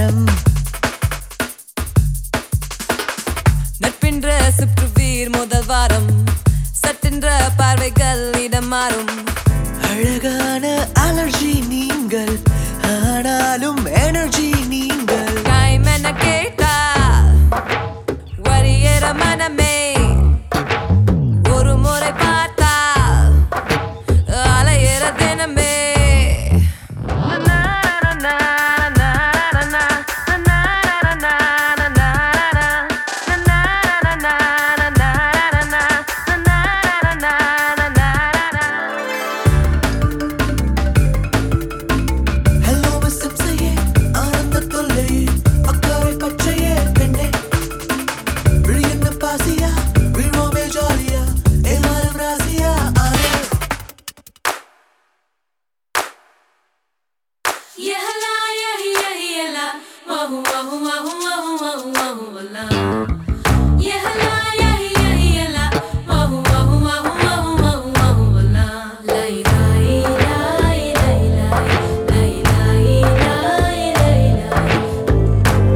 வாரம் நட்பென்ற சுற்றுவீர் முதல் வாரம் சட்டென்ற பார்வைகள் இடம் மாறும் அழகான அலர்ஜி நீங்கள் ஆனாலும் எனர்ஜி நீங்கள் டைம் என கேட்டா வரியற மனமே ஒரு முறை பார்த்தா அலையிற தினமே ஹலோ மிஸ்டம் செய்ய ஆனந்த தொல்லையே அக்கறை பச்சையே பெண்ணே விழியன்ன பாசியா விழுவோமே ஜாலியா எல்லாரும் ராசியா ஆனே Yalla, yeah, yeah, yalla. Wahu, wahu, wahu, wahu, wahu, wahu, walla. Yalla, yeah, yeah, yalla. Wahu, wahu, wahu, wahu, wahu, wahu, walla. Lai, lai, lai, lai, lai. Lai, lai, lai, lai, lai.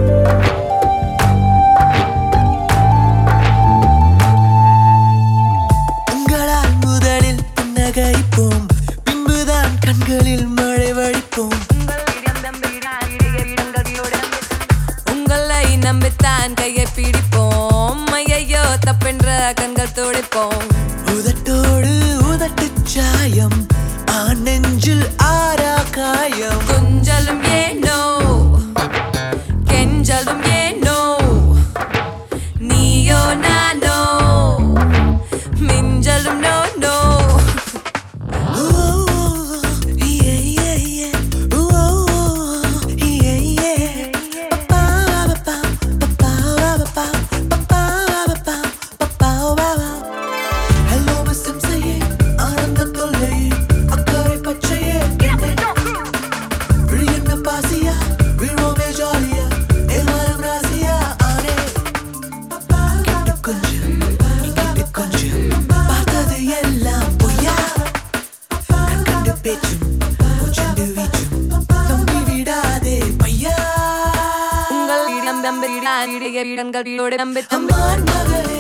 உங்களால் முதலில் புன்னகைப்போம் பின்புதான் கண்களில் மழை வழிப்போம் உங்களை நம்பித்தான் கையை பிடிப்போம் ஐயையோ தப்பென்ற கண்கள் துடைப்போம் உதட்டோடு உதட்டு சாயம் ஆண் நெஞ்சில் ஆரா காயம் கொஞ்சலும் ஏனோ கெஞ்சலும் ஏனோ நீயோ நானோ மிஞ்சலும் no no Hello, Mr. Msaye, ஆனந்த தொல்லையே, அக்கறை பச்சையே, விழியன்ன பாசியா, விழுவோமே ஜாலியா, எல்லாரும் ராசியா, ஆனே. கிட்ட கொஞ்சம், இங்கிட்டு கொஞ்சம், பார்த்தது எல்லாம் பொய்யா. கண் கண்டு பேச்சும், பூச்செண்டு வீச்சும், நம்பி விடாதே பையா. உங்கள் இடம் தம்பி இடங்கள் நம்பி அம்மான் மகளே